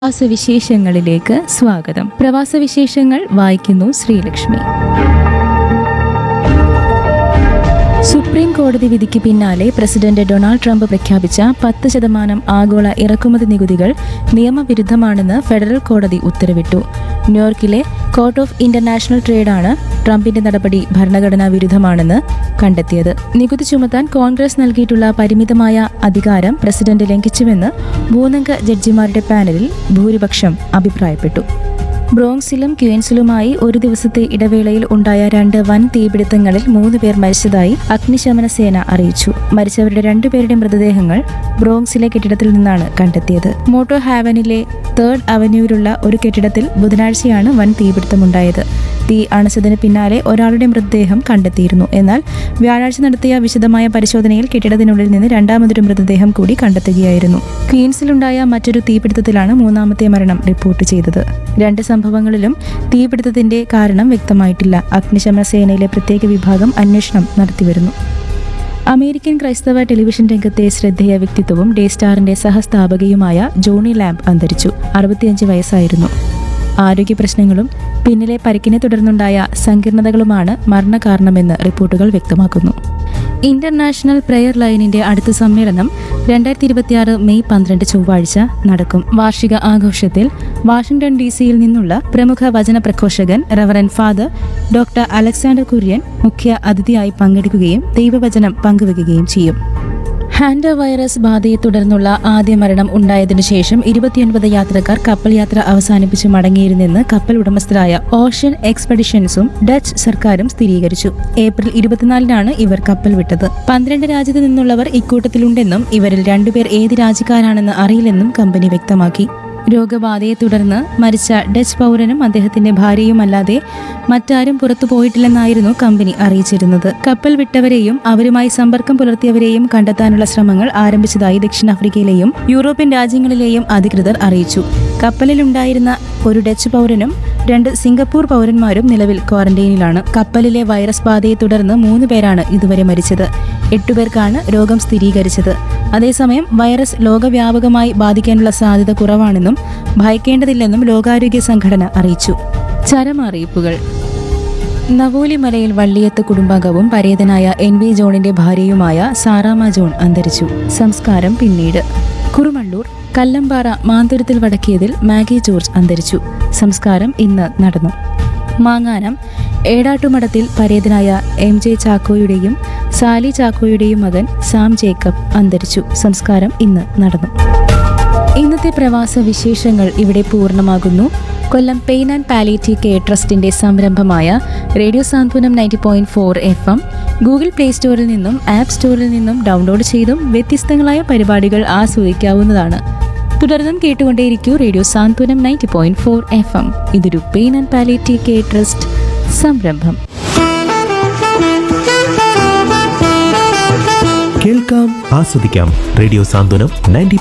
പ്രവാസവിശേഷങ്ങളിലേക്ക് സ്വാഗതം പ്രവാസവിശേഷങ്ങൾ വായിക്കുന്നു ശ്രീലക്ഷ്മി സുപ്രീം കോടതി വിധിക്ക് പിന്നാലെ പ്രസിഡന്റ് ഡൊണാൾഡ് ട്രംപ് പ്രഖ്യാപിച്ച പത്ത് ശതമാനം ആഗോള ഇറക്കുമതി നികുതികൾ നിയമവിരുദ്ധമാണെന്ന് ഫെഡറൽ കോടതി ഉത്തരവിട്ടു ന്യൂയോർക്കിലെ കോർട്ട് ഓഫ് ഇന്റർനാഷണൽ ട്രേഡാണ് ട്രംപിന്റെ നടപടി ഭരണഘടനാ വിരുദ്ധമാണെന്ന് കണ്ടെത്തിയത് നികുതി ചുമത്താൻ കോൺഗ്രസ് നൽകിയിട്ടുള്ള പരിമിതമായ അധികാരം പ്രസിഡന്റ് ലംഘിച്ചുവെന്ന് മൂന്നംഗ ജഡ്ജിമാരുടെ പാനലിൽ ഭൂരിപക്ഷം അഭിപ്രായപ്പെട്ടു ബ്രോങ്സിലും ക്യൂൻസിലുമായി ഒരു ദിവസത്തെ ഇടവേളയിൽ ഉണ്ടായ രണ്ട് വൻ തീപിടുത്തങ്ങളിൽ മൂന്ന് പേർ മരിച്ചതായി അഗ്നിശമന സേന അറിയിച്ചു മരിച്ചവരുടെ രണ്ടുപേരുടെ മൃതദേഹങ്ങൾ ബ്രോങ്സിലെ കെട്ടിടത്തിൽ നിന്നാണ് കണ്ടെത്തിയത് മോട്ടോ ഹാവനിലെ തേർഡ് അവന്യൂവിലുള്ള ഒരു കെട്ടിടത്തിൽ ബുധനാഴ്ചയാണ് വൻ തീപിടുത്തമുണ്ടായത് തീ അണച്ചതിന് പിന്നാലെ ഒരാളുടെ മൃതദേഹം കണ്ടെത്തിയിരുന്നു എന്നാൽ വ്യാഴാഴ്ച നടത്തിയ വിശദമായ പരിശോധനയിൽ കെട്ടിടത്തിനുള്ളിൽ നിന്ന് രണ്ടാമതൊരു മൃതദേഹം കൂടി കണ്ടെത്തുകയായിരുന്നു ക്വീൻസിലുണ്ടായ മറ്റൊരു തീപിടുത്തത്തിലാണ് മൂന്നാമത്തെ മരണം റിപ്പോർട്ട് ചെയ്തത് രണ്ട് സംഭവങ്ങളിലും തീപിടുത്തത്തിന്റെ കാരണം വ്യക്തമായിട്ടില്ല അഗ്നിശമന സേനയിലെ പ്രത്യേക വിഭാഗം അന്വേഷണം നടത്തിവരുന്നു അമേരിക്കൻ ക്രൈസ്തവ ടെലിവിഷൻ രംഗത്തെ ശ്രദ്ധേയ വ്യക്തിത്വവും ഡേ സ്റ്റാറിന്റെ സഹസ്ഥാപകയുമായ ജോണി ലാംബ് അന്തരിച്ചു അറുപത്തിയഞ്ച് വയസ്സായിരുന്നു ആരോഗ്യ പ്രശ്നങ്ങളും പിന്നിലെ പരിക്കിനെ തുടർന്നുണ്ടായ സങ്കീർണതകളുമാണ് മരണകാരണമെന്ന് റിപ്പോർട്ടുകൾ വ്യക്തമാക്കുന്നു ഇന്റർനാഷണൽ പ്രെയർ ലൈനിന്റെ അടുത്ത സമ്മേളനം രണ്ടായിരത്തി ഇരുപത്തിയാറ് മെയ് പന്ത്രണ്ട് ചൊവ്വാഴ്ച നടക്കും വാർഷിക ആഘോഷത്തിൽ വാഷിംഗ്ടൺ ഡി സിയിൽ നിന്നുള്ള പ്രമുഖ വചന പ്രഘോഷകൻ reverend father doctor Alexander Kurian മുഖ്യ അതിഥിയായി പങ്കെടുക്കുകയും ദൈവവചനം പങ്കുവയ്ക്കുകയും ചെയ്യും ഹാൻഡ വൈറസ് ബാധയെ തുടർന്നുള്ള ആദ്യ മരണം ഉണ്ടായതിനു ശേഷം ഇരുപത്തിയൊൻപത് യാത്രക്കാർ കപ്പൽ യാത്ര അവസാനിപ്പിച്ച് മടങ്ങിയിരുന്നെന്ന് കപ്പൽ ഉടമസ്ഥരായ ഓഷ്യൻ എക്സ്പെഡിഷൻസും ഡച്ച് സർക്കാരും സ്ഥിരീകരിച്ചു ഏപ്രിൽ ഇരുപത്തിനാലിനാണ് ഇവർ കപ്പൽ വിട്ടത് പന്ത്രണ്ട് രാജ്യത്തു നിന്നുള്ളവർ ഇക്കൂട്ടത്തിലുണ്ടെന്നും ഇവരിൽ രണ്ടുപേർ ഏത് രാജ്യക്കാരാണെന്ന് അറിയില്ലെന്നും കമ്പനി വ്യക്തമാക്കി രോഗബാധയെ തുടർന്ന് മരിച്ച ഡച്ച് പൗരനും അദ്ദേഹത്തിന്റെ ഭാര്യയുമല്ലാതെ മറ്റാരും പുറത്തു പോയിട്ടില്ലെന്നായിരുന്നു കമ്പനി അറിയിച്ചിരുന്നത് കപ്പൽ വിട്ടവരെയും അവരുമായി സമ്പർക്കം പുലർത്തിയവരെയും കണ്ടെത്താനുള്ള ശ്രമങ്ങൾ ആരംഭിച്ചതായി ദക്ഷിണാഫ്രിക്കയിലെയും യൂറോപ്യൻ രാജ്യങ്ങളിലെയും അധികൃതർ അറിയിച്ചു കപ്പലിലുണ്ടായിരുന്ന ഒരു ഡച്ച് പൗരനും രണ്ട് സിംഗപ്പൂർ പൗരന്മാരും നിലവിൽ ക്വാറന്റൈനിലാണ് കപ്പലിലെ വൈറസ് ബാധയെ തുടർന്ന് മൂന്ന് പേരാണ് ഇതുവരെ മരിച്ചത് എട്ടുപേർക്കാണ് രോഗം സ്ഥിരീകരിച്ചത് അതേസമയം വൈറസ് ലോകവ്യാപകമായി ബാധിക്കാനുള്ള സാധ്യത കുറവാണെന്നും ഭയക്കേണ്ടതില്ലെന്നും ലോകാരോഗ്യ സംഘടന അറിയിച്ചു ചരമറിയിപ്പുകൾ നവോലിമലയിൽ വള്ളിയത്ത് കുടുംബാംഗവും പരേതനായ എൻ വി ജോണിന്റെ ഭാര്യയുമായ സാറാമ ജോൺ അന്തരിച്ചു സംസ്കാരം പിന്നീട് കുറുമള്ളൂർ കല്ലമ്പാറ മാന്തുരത്തിൽ വടക്കിയതിൽ മാഗി ജോർജ് അന്തരിച്ചു സംസ്കാരം ഇന്ന് നടന്നു മാങ്ങാനം ഏടാട്ടുമഠത്തിൽ പരേതനായ എം ജെ ചാക്കോയുടെയും സാലി ചാക്കോയുടെയും മകൻ സാം ജേക്കബ് അന്തരിച്ചു സംസ്കാരം ഇന്ന് നടന്നു ഇന്നത്തെ പ്രവാസ വിശേഷങ്ങൾ ഇവിടെ പൂർണ്ണമാകുന്നു Kollam pain and palliative care ട്രസ്റ്റിന്റെ സംരംഭമായ radio Santhwanam ninety point four F M Google play സ്റ്റോറിൽ നിന്നും ആപ്പ് സ്റ്റോറിൽ നിന്നും ഡൗൺലോഡ് ചെയ്തും വ്യത്യസ്തങ്ങളായ പരിപാടികൾ ആസ്വദിക്കാവുന്നതാണ് തുടർന്നും കേട്ടുകൊണ്ടേയിരിക്കൂ radio Santhwanam ninety point four F M ഇതൊരു pain and palliative care trust സംരംഭം കേൾക്കാം ആസ്വദിക്കാം റേഡിയോ സാന്ത്വനം നയൻറ്റി